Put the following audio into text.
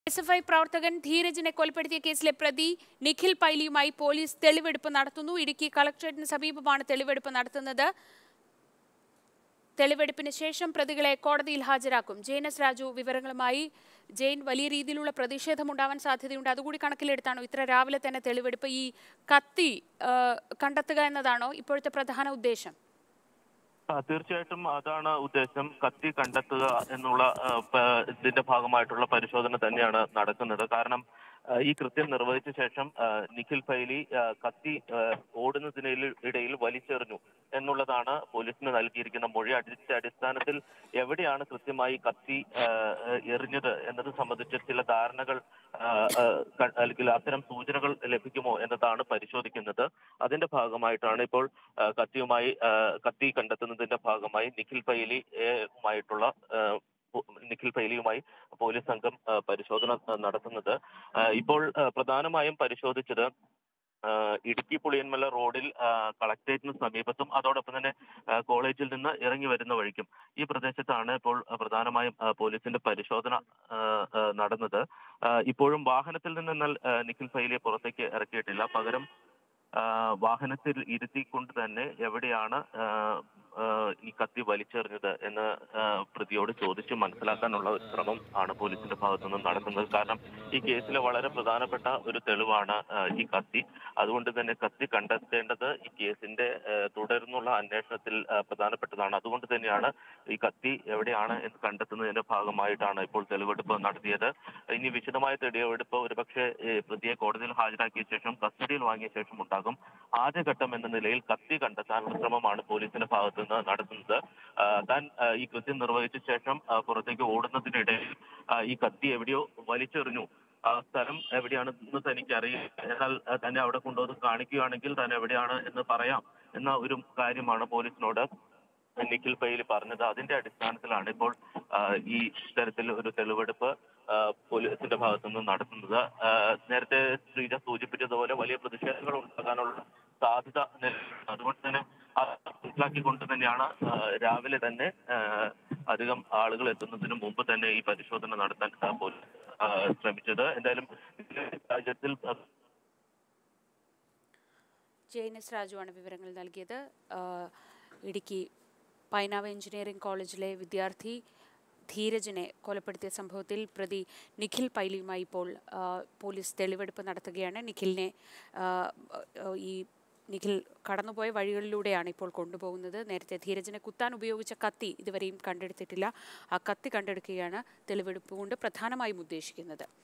S F I പ്രവർത്തകൻ ധീരജിനെ കൊലപ്പെടുത്തിയ കേസിലെ പ്രതി നിഖിൽ പൈലിയുമായി പോലീസ് തെളിവെടുപ്പ് നടത്തുന്നു ഇടുക്കി കളക്ടറേറ്റിന് സമീപമാണ് തെളിവെടുപ്പ് നടത്തുന്നത് തെളിവെടുപ്പിന് ശേഷം പ്രതികളെ കോടതിയിൽ ഹാജരാക്കും ജെയിൻ എസ് രാജു വിവരങ്ങളുമായി ജെയിൻ വലിയ രീതിയിലുള്ള പ്രതിഷേധമുണ്ടാവാൻ സാധ്യതയുണ്ട് അതുകൂടി കണക്കിലെടുത്താണോ ഇത്ര രാവിലെ തന്നെ തെളിവെടുപ്പ് ഈ കത്തി ആ, കണ്ടെത്തുക എന്നതാണോ ഇപ്പോഴത്തെ പ്രധാന ഉദ്ദേശം ആ, തീർച്ചയായിട്ടും അതാണ് ഉദ്ദേശം കത്തി കണ്ടെത്തുക എന്നുള്ള ആ, പ- ഇതിന്റെ ഭാഗമായിട്ടുള്ള പരിശോധന തന്നെയാണ് നടക്കുന്നത് കാരണം ആ, ഈ കൃത്യം നിർവഹിച്ച ശേഷം ആ, നിഖിൽ ഫൈലി ആ, കത്തി ആ, ഓടുന്നതിനിടയിൽ ഇടയിൽ വലിച്ചെറിഞ്ഞു എന്നുള്ളതാണ് പോലീസിന് നൽകിയിരിക്കുന്ന മൊഴി അടിച്ച അടിസ്ഥാനത്തിൽ എവിടെയാണ് കൃത്യമായി കത്തി ആ, ആ, എറിഞ്ഞത് എന്നത് സംബന്ധിച്ച് ചില ധാരണകൾ ആ, ആ, ക- അല്ലെങ്കിൽ അത്തരം സൂചനകൾ ലഭിക്കുമോ എന്നതാണ് പരിശോധിക്കുന്നത് അതിന്റെ ഭാഗമായിട്ടാണ് ഇപ്പോൾ ആ, കത്തിയുമായി ആ, കത്തി കണ്ടെത്തുന്നതിന്റെ ഭാഗമായി നിഖിൽ പൈലി മായിട്ടുള്ള നിഖിൽ പൈലിയുമായി പോലീസ് സംഘം ആ, പരിശോധന ആ, നടത്തുന്നത് ആ, ഇപ്പോൾ ആ, പ്രധാനമായും പരിശോധിച്ചത് ആ, ഇടുക്കി പുളിയൻമല റോഡിൽ ആ, കളക്ടറേറ്റിന് സമീപത്തും അതോടൊപ്പം തന്നെ ആ, കോളേജിൽ നിന്ന് ഇറങ്ങി വരുന്ന വഴിക്കും ഈ പ്രദേശത്താണ് ഇപ്പോൾ ആ, പ്രധാനമായും ആ, പോലീസിന്റെ പരിശോധന ആ, ആ, നടന്നത് ആ, ഇപ്പോഴും വാഹനത്തിൽ നിന്ന് എന്നാൽ ആ, നിഖിൽ ഫൈലിയെ പുറത്തേക്ക് ഇറക്കിയിട്ടില്ല പകരം ആ, വാഹനത്തിൽ ഇരുത്തിക്കൊണ്ട് തന്നെ എവിടെയാണ് ആ, ആ, ഈ കത്തി വലിച്ചെറിഞ്ഞത് എന്ന് ആ, പ്രതിയോട് ചോദിച്ച് മനസ്സിലാക്കാനുള്ള ഒരു ശ്രമം ആണ് പോലീസിന്റെ ഭാഗത്തു നിന്ന് നടക്കുന്നത് കാരണം ഈ കേസിലെ വളരെ പ്രധാനപ്പെട്ട ഒരു തെളിവാണ് ആ, ഈ കത്തി അതുകൊണ്ട് തന്നെ കത്തി കണ്ടെത്തേണ്ടത് ഈ കേസിന്റെ ആ, തുടർന്നുള്ള അന്വേഷണത്തിൽ ആ, പ്രധാനപ്പെട്ടതാണ് അതുകൊണ്ട് തന്നെയാണ് ഈ കത്തി എവിടെയാണ് എന്ന് കണ്ടെത്തുന്നതിന്റെ ഭാഗമായിട്ടാണ് ഇപ്പോൾ തെളിവെടുപ്പ് നടത്തിയത് ഇനി വിശദമായ തെളിവെടുപ്പ് ഒരുപക്ഷെ ഏ, പ്രതിയെ കോടതിയിൽ ഹാജരാക്കിയ ശേഷം കസ്റ്റഡിയിൽ വാങ്ങിയ ശേഷം ഉണ്ടാകും ആദ്യഘട്ടം എന്ന നിലയിൽ കത്തി കണ്ടെത്താനുള്ള ശ്രമമാണ് പോലീസിന്റെ ഭാഗത്തു നിന്ന് നടത്തുന്നത് ആ, താൻ ആ, ഈ കൃത്യം നിർവഹിച്ച ശേഷം ആ, പുറത്തേക്ക് ഓടുന്നതിനിടയിൽ ആ, ഈ കത്തി എവിടെയോ വലിച്ചെറിഞ്ഞു ആ സ്ഥലം എവിടെയാണെന്ന് തനിക്ക് അറിയില്ല എന്നാൽ ആ, തന്നെ അവിടെ കൊണ്ടുവന്ന് കാണിക്കുകയാണെങ്കിൽ താൻ എവിടെയാണ് എന്ന് പറയാം എന്ന ഒരു കാര്യമാണ് പോലീസിനോട് നിഖിൽ പൈലി പറഞ്ഞത് അതിന്റെ അടിസ്ഥാനത്തിലാണ് ഇപ്പോൾ ആ, ഈ തരത്തിൽ ഒരു തെളിവെടുപ്പ് ആ, പോലീസിന്റെ ഭാഗത്തു നിന്ന് നടത്തുന്നത് ആ, നേരത്തെ ശ്രീജ സൂചിപ്പിച്ചതുപോലെ വലിയ പ്രതിഷേധങ്ങൾ ഉണ്ടാകാനുള്ള സാധ്യത നിലവിലുണ്ട് അതുകൊണ്ട് തന്നെ അത് മനസ്സിലാക്കിക്കൊണ്ട് തന്നെയാണ് ആ, രാവിലെ തന്നെ ആ, അധികം ആളുകൾ എത്തുന്നതിന് മുമ്പ് തന്നെ ഈ പരിശോധന നടത്താൻ ആ, പോലീസ് ആ, ശ്രമിച്ചത് എന്തായാലും ഈ സാഹചര്യത്തിൽ ആ, ജെയിൻ എസ് രാജുവാണ് വിവരങ്ങൾ നൽകിയത് ആ, ഇടുക്കി പൈനാവ് എഞ്ചിനീയറിംഗ് കോളേജിലെ വിദ്യാർത്ഥി ധീരജിനെ കൊലപ്പെടുത്തിയ സംഭവത്തിൽ പ്രതി നിഖിൽ പൈലിയുമായി ഇപ്പോൾ ആ, പോലീസ് തെളിവെടുപ്പ് നടത്തുകയാണ് നിഖിലിനെ ആ, ആ, ഈ നിഖിൽ കടന്നുപോയ വഴികളിലൂടെയാണ് ഇപ്പോൾ കൊണ്ടുപോകുന്നത് നേരത്തെ ധീരജിനെ കുത്താൻ ഉപയോഗിച്ച കത്തി ഇതുവരെയും കണ്ടെടുത്തിട്ടില്ല ആ കത്തി കണ്ടെടുക്കുകയാണ് തെളിവെടുപ്പ് കൊണ്ട് പ്രധാനമായും ഉദ്ദേശിക്കുന്നത്